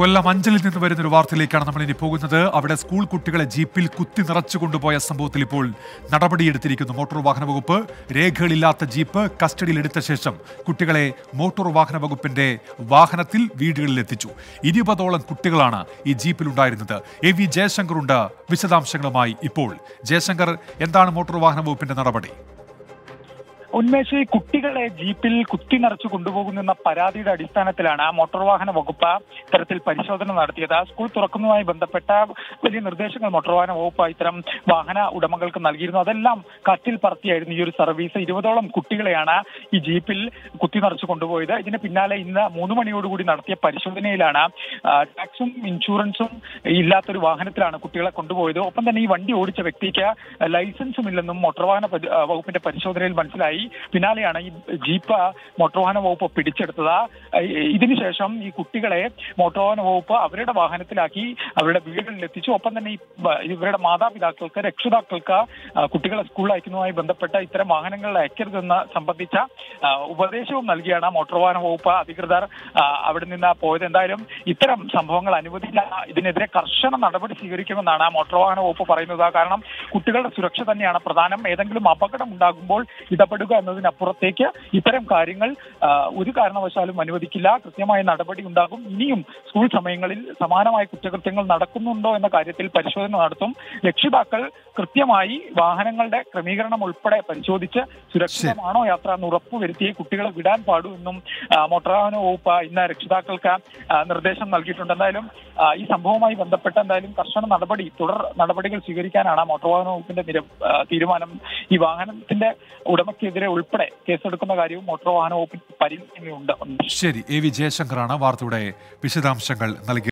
കൊല്ലം അഞ്ചലിൽ നിന്ന് വരുന്ന ഒരു വാർത്തയിലേക്കാണ് നമ്മൾ ഇനി പോകുന്നത് അവിടെ സ്കൂൾ കുട്ടികളെ ജീപ്പിൽ കുത്തി നിറച്ചു കൊണ്ടുപോയ സംഭവത്തിൽ ഇപ്പോൾ നടപടിയെടുത്തിരിക്കുന്നു മോട്ടോർ വാഹന വകുപ്പ് രേഖകളില്ലാത്ത ജീപ്പ് കസ്റ്റഡിയിൽ എടുത്ത ശേഷം കുട്ടികളെ മോട്ടോർ വാഹന വകുപ്പിന്റെ വാഹനത്തിൽ വീടുകളിൽ എത്തിച്ചു ഇരുപതോളം കുട്ടികളാണ് ഈ ജീപ്പിലുണ്ടായിരുന്നത് എ വി ജയശങ്കർ ഉണ്ട് വിശദാംശങ്ങളുമായി ഇപ്പോൾ ജയശങ്കർ എന്താണ് മോട്ടോർ വാഹന വകുപ്പിന്റെ നടപടി ഉന്മേഷ് ഈ കുട്ടികളെ ജീപ്പിൽ കുത്തി നിറച്ചു കൊണ്ടുപോകുന്ന പരാതിയുടെ അടിസ്ഥാനത്തിലാണ് മോട്ടോർ വാഹന വകുപ്പ് ഇത്തരത്തിൽ പരിശോധന നടത്തിയത് സ്കൂൾ തുറക്കുന്നതുമായി ബന്ധപ്പെട്ട വലിയ നിർദ്ദേശങ്ങൾ മോട്ടോർ വാഹന വകുപ്പ് ഇത്തരം വാഹന ഉടമകൾക്ക് നൽകിയിരുന്നു അതെല്ലാം കാറ്റിൽ പറത്തിയായിരുന്നു ഈ ഒരു സർവീസ് ഇരുപതോളം കുട്ടികളെയാണ് ഈ ജീപ്പിൽ കുത്തി നിറച്ചു കൊണ്ടുപോയത് ഇതിന് പിന്നാലെ ഇന്ന് മൂന്ന് മണിയോടുകൂടി നടത്തിയ പരിശോധനയിലാണ് ആ, ടാക്സും ഇൻഷുറൻസും ഇല്ലാത്തൊരു വാഹനത്തിലാണ് കുട്ടികളെ കൊണ്ടുപോയത് ഒപ്പം തന്നെ ഈ വണ്ടി ഓടിച്ച വ്യക്തിക്ക് ലൈസൻസും ഇല്ലെന്നും മോട്ടോർ വാഹന പരി- ആ, വകുപ്പിന്റെ പരിശോധനയിൽ മനസ്സിലായി പിന്നാലെയാണ് ഈ ജീപ്പ് മോട്ടോർ വാഹന വകുപ്പ് പിടിച്ചെടുത്തത് ഈ- ഇതിനുശേഷം ഈ കുട്ടികളെ മോട്ടോർ വാഹന വകുപ്പ് അവരുടെ വാഹനത്തിലാക്കി അവരുടെ വീടുകളിൽ എത്തിച്ചു ഒപ്പം തന്നെ ഈ ബ- ഇവരുടെ മാതാപിതാക്കൾക്ക് രക്ഷിതാക്കൾക്ക് ആ, കുട്ടികളെ സ്കൂളിൽ അയക്കുന്നതുമായി ബന്ധപ്പെട്ട ഇത്തരം വാഹനങ്ങളിൽ അയക്കരുതെന്ന് സംബന്ധിച്ച ആ, ഉപദേശവും നൽകിയാണ് മോട്ടോർ വാഹന വകുപ്പ് അധികൃതർ ആ, അവിടെ നിന്ന് പോയത് എന്തായാലും ഇത്തരം സംഭവങ്ങൾ അനുവദിക്കില്ല ഇതിനെതിരെ കർശന നടപടി സ്വീകരിക്കുമെന്നാണ് മോട്ടോർ വാഹന വകുപ്പ് പറയുന്നത് കാരണം കുട്ടികളുടെ സുരക്ഷ തന്നെയാണ് പ്രധാനം ഏതെങ്കിലും അപകടം ഉണ്ടാകുമ്പോൾ ഇടപെടുക എന്നതിനപ്പുറത്തേക്ക് ഇത്തരം കാര്യങ്ങൾ ആ, ഒരു കാരണവശാലും അനുവദിക്കില്ല കൃത്യമായ നടപടി ഉണ്ടാകും ഇനിയും സ്കൂൾ സമയങ്ങളിൽ സമാനമായ കുറ്റകൃത്യങ്ങൾ നടക്കുന്നുണ്ടോ എന്ന കാര്യത്തിൽ പരിശോധന നടത്തും രക്ഷിതാക്കൾ കൃത്യമായി വാഹനങ്ങളുടെ ക്രമീകരണം ഉൾപ്പെടെ പരിശോധിച്ച് സുരക്ഷിതമാണോ യാത്ര എന്ന് ഉറപ്പുവരുത്തി കുട്ടികളെ വിടാൻ പാടൂ എന്നും ആ, മോട്ടോർ വാഹന വകുപ്പ് ഇന്ന് രക്ഷിതാക്കൾക്ക് ആ, നിർദ്ദേശം നൽകിയിട്ടുണ്ട് എന്തായാലും ആ, ഈ സംഭവവുമായി ബന്ധപ്പെട്ട് എന്തായാലും കർശന നടപടി തുടർ നടപടികൾ സ്വീകരിക്കാനാണ് മോട്ടോർ വാഹന വകുപ്പിന്റെ നിര ആ, തീരുമാനം ഈ വാഹനത്തിന്റെ ഉടമയ്ക്കെതിരെ ഉൾപ്പെടെ കേസെടുക്കുന്ന കാര്യവും മോട്ടോർ വാഹന വകുപ്പിന് പരിഗണനയുണ്ട് ശരി എ വി ജയശങ്കറാണ് വാർത്തയുടെ വിശദാംശങ്ങൾ നൽകിയത്